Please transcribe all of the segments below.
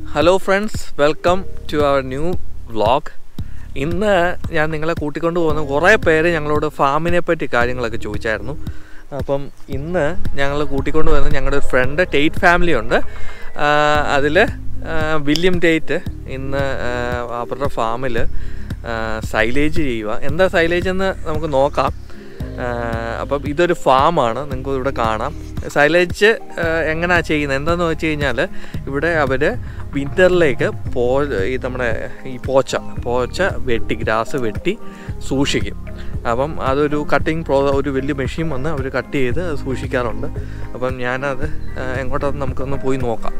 hello friends welcome to our new vlog ഇന്ന് ഞാൻ നിങ്ങളെ കൂട്ടിക്കൊണ്ട് പോകുന്ന കുറേ പേര് ഞങ്ങളോട് ഫാമിനെ പറ്റി കാര്യങ്ങളൊക്കെ ചോദിച്ചായിരുന്നു അപ്പം ഇന്ന് ഞങ്ങൾ കൂട്ടിക്കൊണ്ട് പോകുന്നത് ഞങ്ങളുടെ ഒരു ഫ്രണ്ട് ടേറ്റ് ഫാമിലി ഉണ്ട് അതിൽ വില്യം ടേറ്റ് ഇന്ന് ആ, അവരുടെ ഫാമിൽ സൈലേജ് ചെയ്യുക എന്താ സൈലേജ് എന്ന് നമുക്ക് നോക്കാം ആഹ് അപ്പം ഇതൊരു ഫാമാണ് നിങ്ങൾക്ക് ഇവിടെ കാണാം സൈലേജ് എങ്ങനെയാണ് ചെയ്യുന്നത് എന്താണെന്ന് വെച്ച് കഴിഞ്ഞാൽ ഇവിടെ അവർ വിൻ്ററിലേക്ക് പോ ഈ നമ്മുടെ ഈ പോച്ച പോച്ച വെട്ടി ഗ്രാസ് വെട്ടി സൂക്ഷിക്കും അപ്പം അതൊരു കട്ടിങ് പ്രോ ഒരു വലിയ മെഷീൻ വന്ന് അവർ കട്ട് ചെയ്ത് അത് സൂക്ഷിക്കാറുണ്ട് അപ്പം ഞാനത് ആഹ് എങ്ങോട്ടാന്ന് നമുക്കൊന്ന് പോയി നോക്കാം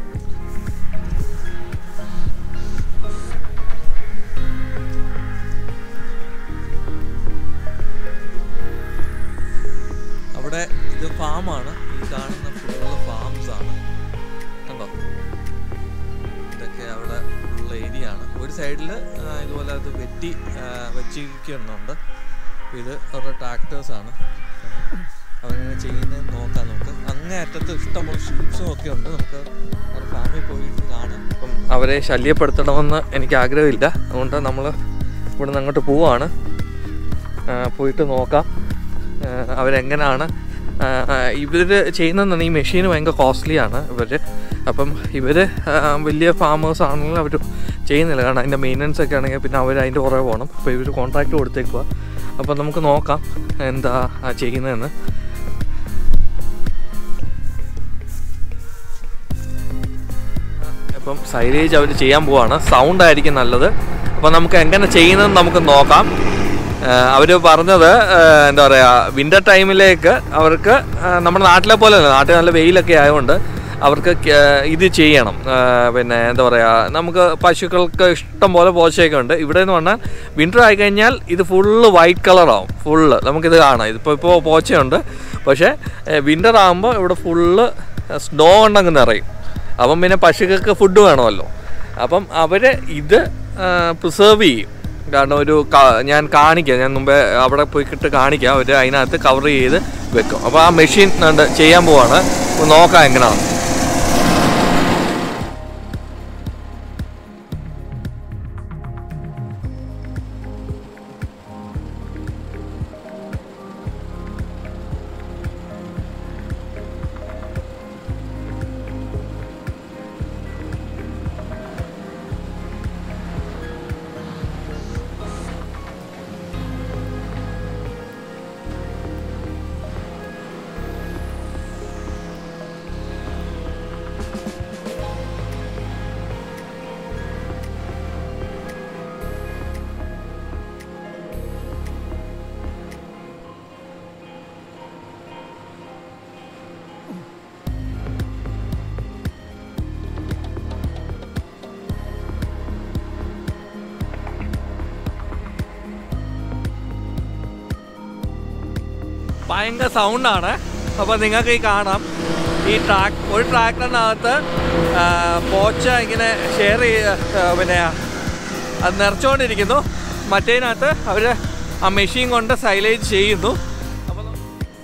അവിടെ ഇത് ഫാമാണ് ഈ കാണുന്ന ഫുള്ള് ഫാംസ് ആണ് കണ്ടോ ഇതൊക്കെ അവിടെ ഉള്ള ഏരിയ ആണ് ഒരു സൈഡിൽ ഇതുപോലെ അത് വെട്ടി ആ, വെച്ചിരിക്കുന്നുണ്ട് ഇത് അവരുടെ ട്രാക്ടേഴ്സ് ആണ് അവരെങ്ങനെ ചെയ്യുന്നത് നോക്കാം നമുക്ക് അങ്ങേ അറ്റത്ത് ഇഷ്ടംപോലെ ഷീപ്സും ഒക്കെ ഉണ്ട് നമുക്ക് അവരുടെ ഫാമിൽ പോയിട്ട് കാണാം അപ്പം അവരെ ശല്യപ്പെടുത്തണമെന്ന് എനിക്ക് ആഗ്രഹമില്ല അതുകൊണ്ട് നമ്മൾ ഇവിടെ നിന്ന് അങ്ങോട്ട് പോവാണ് ആ, പോയിട്ട് നോക്കാം ആ, അവരെങ്ങനെയാണ് ഇവർ ചെയ്യുന്നതെന്ന് ഈ മെഷീൻ ഭയങ്കര കോസ്റ്റ്ലിയാണ് ഇവർ അപ്പം ഇവർ വലിയ ഫാമേഴ്സ് ആണെങ്കിലും അവർ ചെയ്യുന്നില്ല കാരണം അതിൻ്റെ മെയിൻ്റനൻസ് ഒക്കെ ആണെങ്കിൽ പിന്നെ അവർ അതിൻ്റെ പുറകെ പോകണം അപ്പോൾ ഇവർ കോൺട്രാക്റ്റ് കൊടുത്തേക്കുക അപ്പം നമുക്ക് നോക്കാം എന്താ ആ ചെയ്യുന്നതെന്ന് അപ്പം സൈലേജ് അവർ ചെയ്യാൻ പോവാണ് സൗണ്ട് ആയിരിക്കും നല്ലത് അപ്പം നമുക്ക് എങ്ങനെ ചെയ്യുന്നതെന്ന് നമുക്ക് നോക്കാം അവർ പറഞ്ഞത് ആ, എന്താ പറയുക വിൻ്റർ ടൈമിലേക്ക് അവർക്ക് ആ, നമ്മുടെ നാട്ടിലെ പോലെ അല്ല നാട്ടിൽ നല്ല വെയിലൊക്കെ ആയതുകൊണ്ട് അവർക്ക് ക- ഇത് ചെയ്യണം ആ, പിന്നെ എന്താ പറയുക നമുക്ക് പശുക്കൾക്ക് ഇഷ്ടം പോലെ പോച്ചയൊക്കെ ഉണ്ട് ഇവിടെ എന്ന് പറഞ്ഞാൽ വിൻ്റർ ആയിക്കഴിഞ്ഞാൽ ഇത് ഫുള്ള് വൈറ്റ് കളറാവും ഫുള്ള് നമുക്കിത് കാണാം ഇതിപ്പോൾ ഇപ്പോൾ പോച്ചയുണ്ട് പക്ഷേ വിൻ്റർ ആകുമ്പോൾ ഇവിടെ ഫുള്ള് സ്നോ ഉണ്ടങ്ങ് നിറയും അപ്പം പിന്നെ പശുക്കൾക്ക് ഫുഡ് വേണമല്ലോ അപ്പം അവർ ഇത് പ്രിസേർവ് ചെയ്യും കാരണം ഒരു ക- ഞാൻ കാണിക്കാം ഞാൻ മുമ്പേ അവിടെ പോയിട്ട് കാണിക്കാം അവർ അതിനകത്ത് കവർ ചെയ്ത് വെക്കും അപ്പോൾ ആ മെഷീൻ ഉണ്ട് ചെയ്യാൻ പോവാണ് ഒന്ന് നോക്കാം എങ്ങനെയാണ് ഭയങ്കര സൗണ്ടാണ് അപ്പോൾ നിങ്ങൾക്ക് ഈ കാണാം ഈ ട്രാക്ക് ഒരു ട്രാക്ടറിനകത്ത് ആ, പോച്ച ഇങ്ങനെ ഷെയർ ചെയ്യ ആ, പിന്നെ അത് നിറച്ചുകൊണ്ടിരിക്കുന്നു മറ്റേതിനകത്ത് അവർ ആ മെഷീൻ കൊണ്ട് സൈലേജ് ചെയ്യുന്നു അപ്പോൾ ന-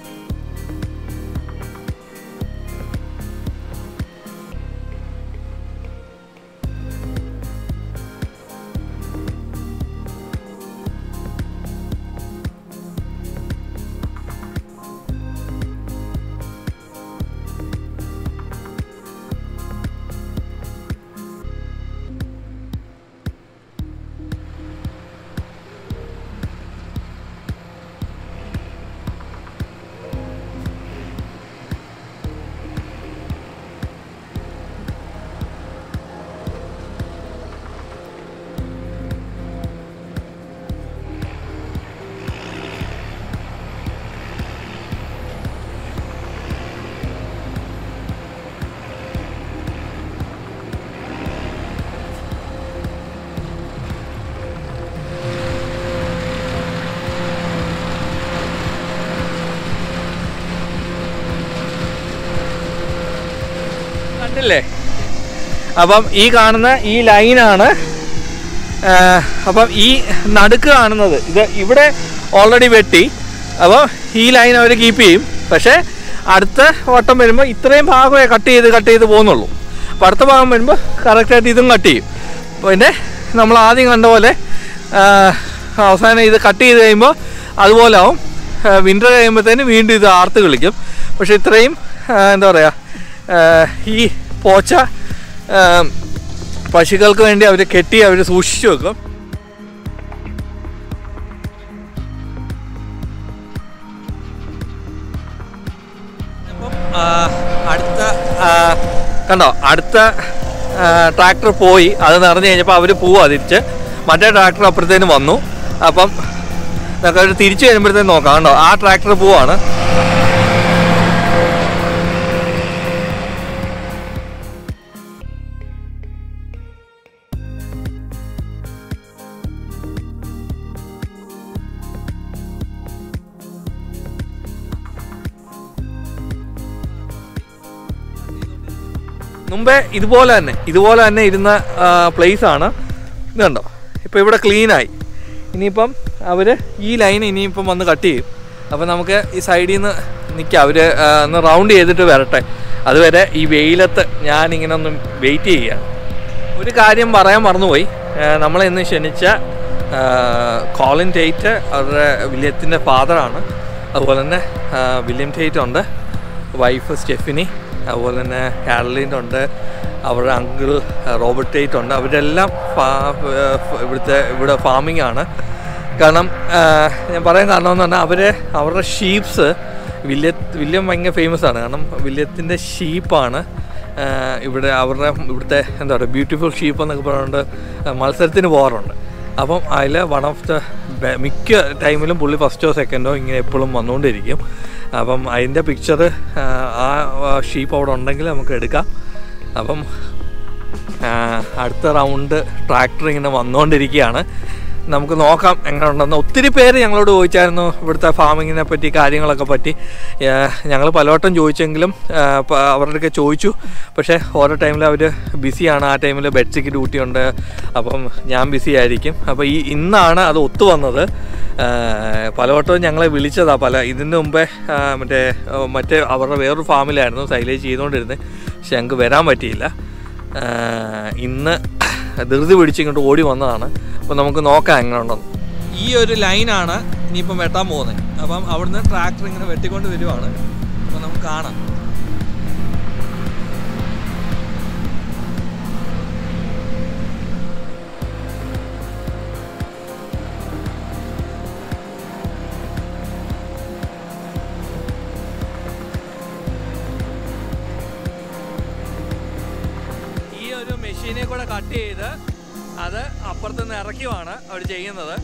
കണ്ടില്ലേ അപ്പം ഈ കാണുന്ന ഈ ലൈനാണ് അപ്പം ഈ നടുക്ക് കാണുന്നത് ഇത് ഇവിടെ ഓൾറെഡി വെട്ടി അപ്പോൾ ഈ ലൈൻ അവർ കീപ്പ് ചെയ്യും പക്ഷേ അടുത്ത വട്ടം വരുമ്പോൾ ഇത്രയും ഭാഗമേ കട്ട് ചെയ്ത് കട്ട് ചെയ്ത് പോകുന്നുള്ളൂ അപ്പോൾ അടുത്ത ഭാഗം വരുമ്പോൾ കറക്റ്റായിട്ട് ഇതും കട്ട് ചെയ്യും പിന്നെ നമ്മൾ ആദ്യം കണ്ട പോലെ ആ, അവസാനം ഇത് കട്ട് ചെയ്ത് കഴിയുമ്പോൾ അതുപോലെ ആവും വിൻ്റർ കഴിയുമ്പോഴത്തേന് വീണ്ടും ഇത് ആർത്ത് കളിക്കും പക്ഷെ ഇത്രയും ആ, എന്താ പറയുക ആ, ഈ പോച്ച ആ, പശുക്കൾക്ക് വേണ്ടി അവർ കെട്ടി അവർ സൂക്ഷിച്ചു വെക്കും അപ്പം ആ, അടുത്ത ആ, കണ്ടോ അടുത്ത ട്രാക്ടർ പോയി അത് നിറഞ്ഞു കഴിഞ്ഞപ്പോൾ അവർ പോവാ തിരിച്ച് മറ്റേ ട്രാക്ടർ അപ്പുറത്തേന് വന്നു അപ്പം നമുക്ക് അവർ തിരിച്ചു കഴിയുമ്പോഴത്തേന് നോക്കാം കണ്ടോ ആ ട്രാക്ടർ പോവാണ് മുമ്പേ ഇതുപോലെ തന്നെ ഇതുപോലെ തന്നെ ഇരുന്ന പ്ലേസ് ആണ് ഇത് കണ്ടോ ഇപ്പോൾ ഇവിടെ ക്ലീനായി ഇനിയിപ്പം അവർ ഈ ലൈൻ ഇനിയിപ്പം വന്ന് കട്ട് ചെയ്യും അപ്പം നമുക്ക് ഈ സൈഡിൽ നിന്ന് നിൽക്കാം അവർ ഒന്ന് റൗണ്ട് ചെയ്തിട്ട് വരട്ടെ അതുവരെ ഈ വെയിലത്ത് ഞാനിങ്ങനെ ഒന്ന് വെയിറ്റ് ചെയ്യുക ഒരു കാര്യം പറയാൻ മറന്നുപോയി ഏഹ് നമ്മളെ ഇന്ന് ക്ഷണിച്ച ഏഹ് കോളിൻ ടേറ്റ് അവരുടെ വില്യത്തിൻ്റെ ഫാദറാണ് അതുപോലെ തന്നെ ഏഹ് വില്യം ടേറ്റ് ഉണ്ട് വൈഫ് സ്റ്റെഫിനി അതുപോലെ തന്നെ കാരലിൻ ഉണ്ട് അവരുടെ അങ്കിൾ റോബർട്ട് ടേറ്റ് ഉണ്ട് അവരെല്ലാം ഫാ ഏഹ് ഇവിടുത്തെ ഇവിടെ ഫാമിംഗ് ആണ് കാരണം ഏഹ് ഞാൻ പറയാൻ കാരണം എന്ന് പറഞ്ഞാൽ അവർ അവരുടെ ഷീപ്സ് വില്യ വില്യം ഭയങ്കര ഫേമസ് ആണ് കാരണം വില്യത്തിൻ്റെ ഷീപ്പാണ് ആഹ് ഇവിടെ അവരുടെ ഇവിടുത്തെ എന്താ പറയുക ബ്യൂട്ടിഫുൾ ഷീപ്പ് എന്നൊക്കെ പറഞ്ഞുകൊണ്ട് മത്സരത്തിന് പോകാറുണ്ട് അപ്പം അതിൽ വൺ ഓഫ് ദ മിക്ക ടൈമിലും പുള്ളി ഫസ്റ്റോ സെക്കൻഡോ ഇങ്ങനെ എപ്പോഴും വന്നുകൊണ്ടിരിക്കും അപ്പം അതിൻ്റെ പിക്ചർ ആ ഷീപ്പ് അവിടെ ഉണ്ടെങ്കിൽ നമുക്ക് എടുക്കാം അപ്പം ആ, അടുത്ത റൗണ്ട് ട്രാക്ടർ ഇങ്ങനെ വന്നുകൊണ്ടിരിക്കുകയാണ് നമുക്ക് നോക്കാം എങ്ങനെ ഉണ്ടെന്ന് ഒത്തിരി പേര് ഞങ്ങളോട് ചോദിച്ചായിരുന്നു ഇവിടുത്തെ ഫാമിങ്ങിനെ പറ്റി കാര്യങ്ങളൊക്കെ പറ്റി ഞങ്ങൾ പലവട്ടം ചോദിച്ചെങ്കിലും ആ, പ- അവരുടെയൊക്കെ ചോദിച്ചു പക്ഷേ ഓരോ ടൈമിൽ അവർ ബിസിയാണ് ആ ടൈമിൽ ബെഡ്സിക്ക് ഡ്യൂട്ടി ഉണ്ട് അപ്പം ഞാൻ ബിസി ആയിരിക്കും അപ്പോൾ ഈ ഇന്നാണ് അത് ഒത്തു വന്നത് ആ, പലവട്ടവും ഞങ്ങളെ വിളിച്ചതാണ് പല ഇതിന് മുമ്പേ ആ, മറ്റേ ആ, മറ്റേ അവരുടെ വേറൊരു ഫാമിലായിരുന്നു സൈലേജ് ചെയ്തുകൊണ്ടിരുന്നത് പക്ഷെ ഞങ്ങൾക്ക് വരാൻ പറ്റിയില്ല ആഹ് ഇന്ന് ധൃതി പിടിച്ച് ഇങ്ങോട്ട് ഓടി വന്നതാണ് അപ്പോൾ നമുക്ക് നോക്കാം എങ്ങനെ ഉണ്ടെന്ന് ഈ ഒരു ലൈനാണ് ഇനിയിപ്പം വെട്ടാൻ പോകുന്നത് അപ്പം അവിടുന്ന് ട്രാക്ടർ ഇങ്ങനെ വെട്ടിക്കൊണ്ട് വരുവാണ് അപ്പോൾ നമുക്ക് കാണാം ഈ ഒരു മെഷീനെ കൂടെ കട്ട് ചെയ്ത് അത് അപ്പുറത്ത് നിന്ന് ഇറക്കിയുമാണ് അവർ ചെയ്യുന്നത്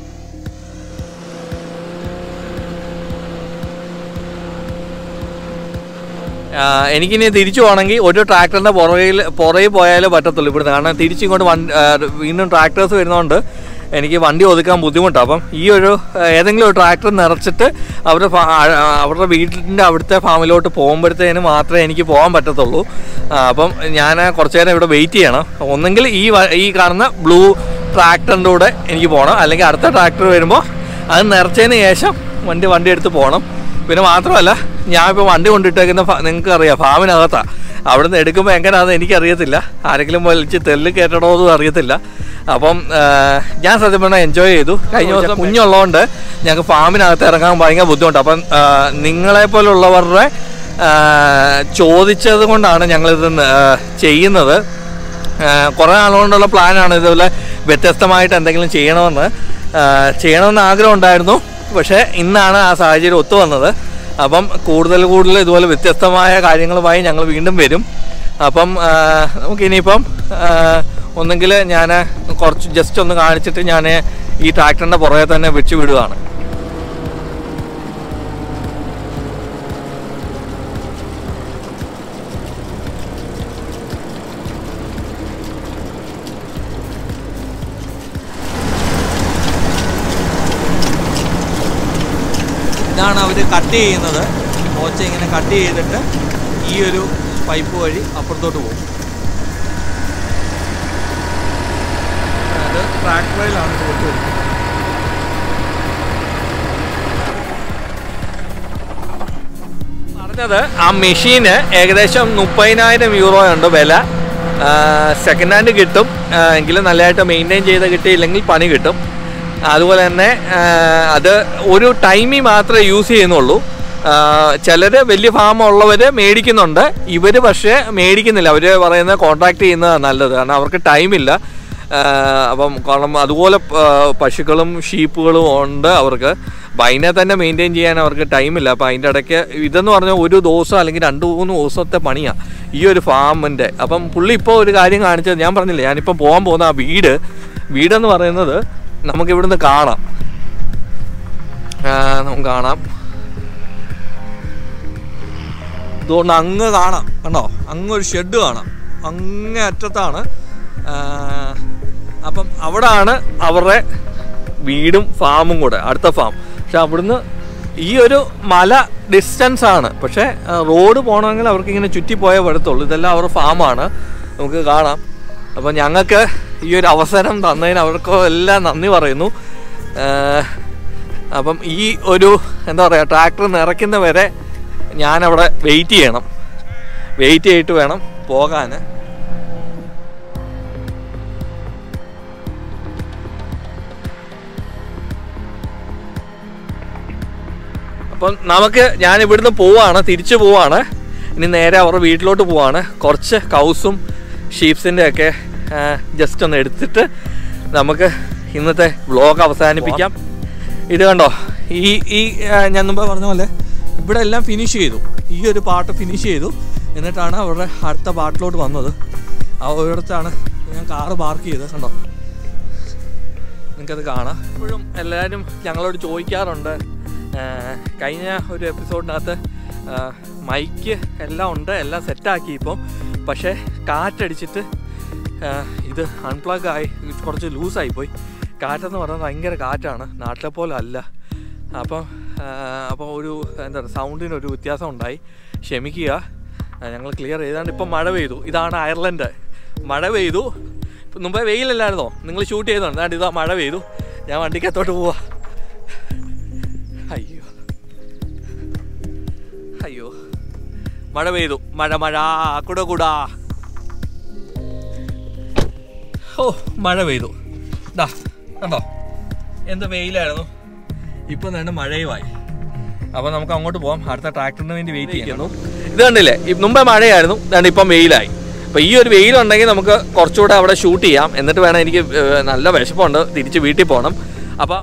ആ, എനിക്കിനി തിരിച്ചു പോകണമെങ്കിൽ ഒരു ട്രാക്ടറിൻ്റെ പുറകിൽ പുറകിൽ പോയാലേ പറ്റത്തുള്ളൂ ഇവിടുന്ന് കാരണം തിരിച്ചിങ്ങോട്ട് വണ്ടി ആ, വീണ്ടും ട്രാക്ടേഴ്സ് വരുന്നതുകൊണ്ട് എനിക്ക് വണ്ടി ഒതുക്കാൻ ബുദ്ധിമുട്ടാണ് അപ്പം ഈ ഒരു ആ, ഏതെങ്കിലും ഒരു ട്രാക്ടർ നിറച്ചിട്ട് അവരുടെ ഫാ- ആ, അവരുടെ വീട്ടിൻ്റെ അവിടുത്തെ ഫാമിലോട്ട് പോകുമ്പോഴത്തേന് മാത്രമേ എനിക്ക് പോകാൻ പറ്റത്തുള്ളൂ ആ, അപ്പം ഞാൻ കുറച്ച് നേരം ഇവിടെ വെയിറ്റ് ചെയ്യണം ഒന്നെങ്കിൽ ഈ വ- ഈ കാണുന്ന ബ്ലൂ ട്രാക്ടറിൻ്റെ കൂടെ എനിക്ക് പോകണം അല്ലെങ്കിൽ അടുത്ത ട്രാക്ടർ വരുമ്പോൾ അത് നിറച്ചതിന് ശേഷം വണ്ടി വണ്ടി എടുത്ത് പോകണം പിന്നെ മാത്രമല്ല ഞാൻ ഇപ്പോൾ വണ്ടി കൊണ്ടിട്ടേക്കുന്ന നിങ്ങൾക്ക് അറിയാം ഫാമിനകത്താണ് അവിടെ നിന്ന് എടുക്കുമ്പോൾ എങ്ങനെയാണെന്ന് എനിക്കറിയത്തില്ല ആരെങ്കിലും വലിച്ച് തെല്ല് കയറ്റണോ എന്നും അറിയത്തില്ല അപ്പം ആ, ഞാൻ സത്യം പറഞ്ഞാൽ എൻജോയ് ചെയ്തു കഴിഞ്ഞ ദിവസം കുഞ്ഞുള്ളതുകൊണ്ട് ഞങ്ങൾക്ക് ഫാമിനകത്ത് ഇറങ്ങാൻ ഭയങ്കര ബുദ്ധിമുട്ട് അപ്പം ആ, നിങ്ങളെ പോലുള്ളവരുടെ ആ, ചോദിച്ചത് കൊണ്ടാണ് ഞങ്ങളിത് ന- ആ, ചെയ്യുന്നത് കുറേ നാളുകൊണ്ടുള്ള പ്ലാനാണ് ഇതുപോലെ വ്യത്യസ്തമായിട്ട് എന്തെങ്കിലും ചെയ്യണമെന്ന് ആ, ചെയ്യണമെന്ന് ആഗ്രഹം ഉണ്ടായിരുന്നു പക്ഷേ ഇന്നാണ് ആ സാഹചര്യം ഒത്തു വന്നത് അപ്പം കൂടുതൽ കൂടുതൽ ഇതുപോലെ വ്യത്യസ്തമായ കാര്യങ്ങളുമായി ഞങ്ങൾ വീണ്ടും വരും അപ്പം ആ, നമുക്കിനിയിപ്പം ആ, ഒന്നെങ്കിൽ ഞാൻ കുറച്ച് ജസ്റ്റ് ഒന്ന് കാണിച്ചിട്ട് ഞാൻ ഈ ട്രാക്ടറിൻ്റെ പുറകെ തന്നെ വെച്ച് വിടുകയാണ് ഇതാണ് അവർ കട്ട് ചെയ്യുന്നത് മോച്ച ഇങ്ങനെ കട്ട് ചെയ്തിട്ട് ഈ ഒരു പൈപ്പ് വഴി അപ്പുറത്തോട്ട് പോകും അത് ട്രാക്ടറിലാണ് കൊടുത്തു വരുന്നത് പറഞ്ഞത് ആ മെഷീന് ഏകദേശം മുപ്പതിനായിരം യൂറോ ഉണ്ട് വില സെക്കൻഡ് ഹാൻഡ് കിട്ടും ആ, എങ്കിലും നല്ലതായിട്ട് മെയിൻറ്റെയിൻ ചെയ്ത് കിട്ടിയില്ലെങ്കിൽ പണി കിട്ടും അതുപോലെ തന്നെ ആ, അത് ഒരു ടൈമിൽ മാത്രമേ യൂസ് ചെയ്യുന്നുള്ളൂ ചിലർ വലിയ ഫാം ഉള്ളവർ മേടിക്കുന്നുണ്ട് ഇവർ പക്ഷേ മേടിക്കുന്നില്ല അവർ പറയുന്നത് കോൺട്രാക്ട് ചെയ്യുന്നതാണ് നല്ലത് കാരണം അവർക്ക് ടൈമില്ല അപ്പം കാരണം അതുപോലെ ആ, പശുക്കളും ഷീപ്പുകളും ഉണ്ട് അവർക്ക് അപ്പം അതിനെ തന്നെ മെയിൻറ്റെയിൻ ചെയ്യാൻ അവർക്ക് ടൈമില്ല അപ്പം അതിൻ്റെ ഇടയ്ക്ക് ഇതെന്ന് പറഞ്ഞാൽ ഒരു ദിവസം അല്ലെങ്കിൽ രണ്ട് മൂന്ന് ദിവസത്തെ പണിയാണ് ഈ ഒരു ഫാമിൻ്റെ അപ്പം പുള്ളി ഇപ്പോൾ ഒരു കാര്യം കാണിച്ചത് ഞാൻ പറഞ്ഞില്ലേ ഞാനിപ്പോൾ പോകാൻ പോകുന്ന ആ വീട് വീടെന്ന് പറയുന്നത് നമുക്ക് ഇവിടുന്ന് കാണാം ആ, നമുക്ക് കാണാം ഇതുകൊണ്ട് അങ്ങ് കാണാം കണ്ടോ അങ്ങ് ഒരു ഷെഡ് കാണാം അങ്ങേ അറ്റത്താണ് ആ, അപ്പം അവിടാണ് അവരുടെ വീടും ഫാമും കൂടെ അടുത്ത ഫാം പക്ഷെ അവിടുന്ന് ഈ ഒരു മല ഡിസ്റ്റൻസ് ആണ് പക്ഷേ ആ, റോഡ് പോകണമെങ്കിൽ അവർക്ക് ഇങ്ങനെ ചുറ്റി പോയേ വരത്തുള്ളൂ ഇതെല്ലാം അവരുടെ ഫാമാണ് നമുക്ക് കാണാം അപ്പം ഞങ്ങൾക്ക് ഈ ഒരു അവസരം തന്നതിന് അവർക്ക് എല്ലാം നന്ദി പറയുന്നു ആ, അപ്പം ഈ ഒരു എന്താ പറയുക ട്രാക്ടർ നിറയ്ക്കുന്ന വരെ ഞാനവിടെ വെയിറ്റ് ചെയ്യണം വെയിറ്റ് ചെയ്തിട്ട് വേണം പോകാൻ അപ്പം നമുക്ക് ഞാൻ ഇവിടുന്ന് പോവാണ് തിരിച്ചു പോവാണ് ഇനി നേരെ അവരുടെ വീട്ടിലോട്ട് പോവാണ് കുറച്ച് കൗസും ഷീപ്സിൻ്റെ ഒക്കെ ജസ്റ്റ് ഒന്ന് എടുത്തിട്ട് നമുക്ക് ഇന്നത്തെ വ്ലോഗ് അവസാനിപ്പിക്കാം ഇത് കണ്ടോ ഈ ഈ ആ, ഞാൻ മുമ്പ് പറഞ്ഞ പോലെ ഇവിടെ എല്ലാം ഫിനിഷ് ചെയ്തു ഈ ഒരു പാട്ട് ഫിനിഷ് ചെയ്തു എന്നിട്ടാണ് അവരുടെ അടുത്ത പാട്ടിലോട്ട് വന്നത് ആ ഒരിടത്താണ് ഞാൻ കാറ് പാർക്ക് ചെയ്തത് കണ്ടോ നിങ്ങൾക്കത് കാണാം ഇപ്പോഴും എല്ലാവരും ഞങ്ങളോട് ചോദിക്കാറുണ്ട് ആ, കഴിഞ്ഞ ഒരു എപ്പിസോഡിനകത്ത് ആ, മൈക്ക് എല്ലാം ഉണ്ട് എല്ലാം സെറ്റാക്കി ഇപ്പം പക്ഷേ കാറ്റടിച്ചിട്ട് ആ, ഇത് അൺപ്ലഗ് ആയി കുറച്ച് ലൂസായി പോയി കാറ്റെന്ന് പറയുന്നത് ഭയങ്കര കാറ്റാണ് നാട്ടിലെ പോലെ അല്ല അപ്പം ആ, അപ്പോൾ ഒരു എന്താ പറയുക സൗണ്ടിനൊരു വ്യത്യാസം ഉണ്ടായി ക്ഷമിക്കുക ഞങ്ങൾ ക്ലിയർ ചെയ്താണ്ട് ഇപ്പം മഴ പെയ്തു ഇതാണ് അയർലൻഡ് മഴ പെയ്തു ഇപ്പം മുമ്പേ വെയിലല്ലായിരുന്നോ നിങ്ങൾ ഷൂട്ട് ചെയ്തോണ്ട് അതാണ്ട് ഇതാ മഴ പെയ്തു ഞാൻ വണ്ടിക്കകത്തോട്ട് പോവാ അയ്യോ അയ്യോ മഴ പെയ്തു മഴ മഴ കുട കുടാ ഓ മഴ പെയ്തു ദാ കണ്ടോ എന്ത് വെയിലായിരുന്നു ഇപ്പൊ തന്നെ മഴയുമായി അപ്പൊ നമുക്ക് അങ്ങോട്ട് പോവാം അടുത്ത ട്രാക്ടറിന് വേണ്ടി വെയിറ്റ് ചെയ്യുന്നു ഇത് കണ്ടില്ലേ ഈ മുമ്പേ മഴയായിരുന്നു ഇതാണ് ഇപ്പം വെയിലായി അപ്പൊ ഈ ഒരു വെയിലുണ്ടെങ്കിൽ നമുക്ക് കുറച്ചുകൂടെ അവിടെ ഷൂട്ട് ചെയ്യാം എന്നിട്ട് വേണം എനിക്ക് ഏർ, നല്ല വിശപ്പുണ്ട് തിരിച്ച് വീട്ടിൽ പോകണം അപ്പൊ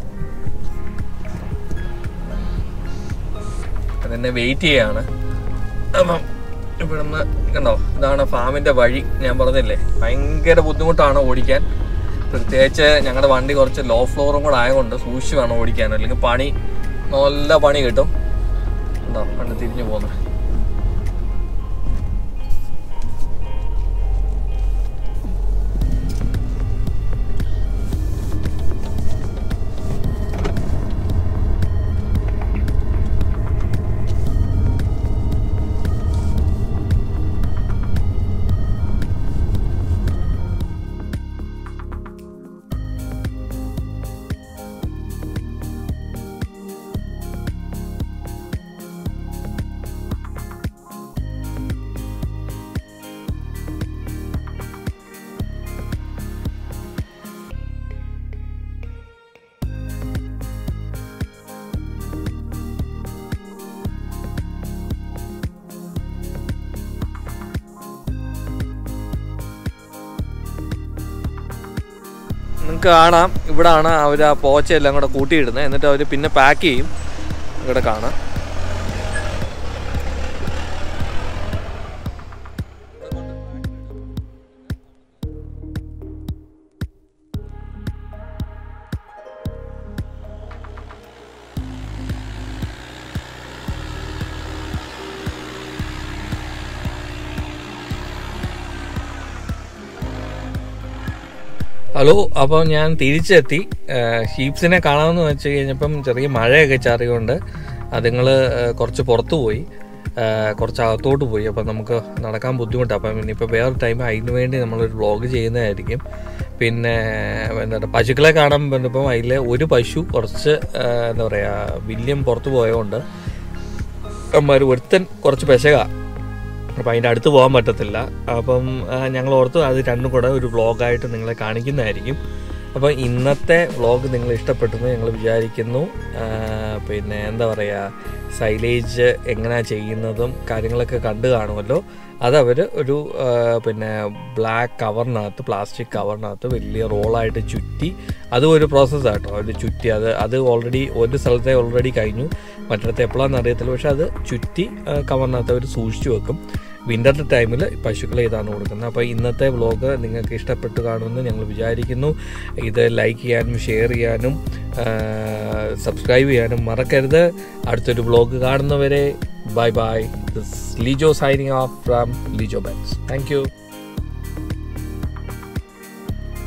അതെന്നെ വെയിറ്റ് ചെയ്യാണ് അപ്പം ഇവിടുന്ന് കണ്ടോ ഇതാണ് ഫാമിന്റെ വഴി ഞാൻ പറഞ്ഞില്ലേ ഭയങ്കര ബുദ്ധിമുട്ടാണ് ഓടിക്കാൻ പ്രത്യേകിച്ച് ഞങ്ങളുടെ വണ്ടി കുറച്ച് ലോ ഫ്ലോറും കൂടെ ആയതുകൊണ്ട് സൂക്ഷിച്ച് വേണം ഓടിക്കാൻ അല്ലെങ്കിൽ പണി നല്ല പണി കിട്ടും ഉണ്ടോ കണ്ട് തിരിഞ്ഞു പോകുന്നു നിങ്ങൾക്ക് കാണാം ഇവിടാണ് അവർ ആ പോച്ചയെല്ലാം കൂടെ കൂട്ടിയിടുന്നത് എന്നിട്ട് അവർ പിന്നെ പാക്ക് ചെയ്യും ഇവിടെ കാണാം ഹലോ അപ്പോൾ ഞാൻ തിരിച്ചെത്തി ഷീപ്സിനെ കാണാമെന്ന് വെച്ച് കഴിഞ്ഞപ്പം ചെറിയ മഴയൊക്കെ ചാറിയുകൊണ്ട് അതുങ്ങൾ കുറച്ച് പുറത്തു പോയി ആ, കുറച്ച് അകത്തോട്ട് പോയി അപ്പം നമുക്ക് നടക്കാൻ ബുദ്ധിമുട്ടാണ് അപ്പം ഇനിയിപ്പോൾ വേറെ ടൈം അതിന് വേണ്ടി നമ്മളൊരു വ്ളോഗ് ചെയ്യുന്നതായിരിക്കും പിന്നെ എന്താ പശുക്കളെ കാണാൻ വന്നപ്പം അതിൽ ഒരു പശു കുറച്ച് ആ, എന്താ പറയുക വില്യം പുറത്ത് പോയതുകൊണ്ട് അമ്മമാർ ഒരുത്തൻ കുറച്ച് പെശക അപ്പോൾ അതിൻ്റെ അടുത്ത് പോകാൻ പറ്റത്തില്ല അപ്പം ആ, ഞങ്ങൾ ഓർത്തു അത് രണ്ടും കൂടെ ഒരു വ്ളോഗായിട്ട് നിങ്ങളെ കാണിക്കുന്നതായിരിക്കും അപ്പോൾ ഇന്നത്തെ വ്ളോഗ് നിങ്ങൾ ഇഷ്ടപ്പെട്ടെന്ന് ഞങ്ങൾ വിചാരിക്കുന്നു ആ, പിന്നെ എന്താ പറയുക സൈലേജ് എങ്ങനെയാണ് ചെയ്യുന്നതും കാര്യങ്ങളൊക്കെ കണ്ടു കാണുമല്ലോ അതവർ ഒരു ആ, പിന്നെ ബ്ലാക്ക് കവറിനകത്ത് പ്ലാസ്റ്റിക് കവറിനകത്ത് വലിയ റോളായിട്ട് ചുറ്റി അതും ഒരു പ്രോസസ്സാട്ടോ അവർ ചുറ്റി അത് അത് ഓൾറെഡി ഒരു സ്ഥലത്തെ ഓൾറെഡി കഴിഞ്ഞു മറ്റിടത്ത് എപ്പോഴാണെന്ന് അറിയത്തില്ല പക്ഷെ അത് ചുറ്റി ആ, കവറിനകത്ത് അവർ സൂക്ഷിച്ചു വെക്കും വിൻ്റർ ടൈമിൽ പശുക്കളെ ഇതാണ് കൊടുക്കുന്നത് അപ്പോൾ ഇന്നത്തെ വ്ലോഗ് നിങ്ങൾക്ക് ഇഷ്ടപ്പെട്ട് കാണുമെന്ന് ഞങ്ങൾ വിചാരിക്കുന്നു ഇത് ലൈക്ക് ചെയ്യാനും ഷെയർ ചെയ്യാനും സബ്സ്ക്രൈബ് ചെയ്യാനും മറക്കരുത് അടുത്തൊരു വ്ലോഗ് കാണുന്നവരെ bye bye Lijo signing off from Lijo Bens thank U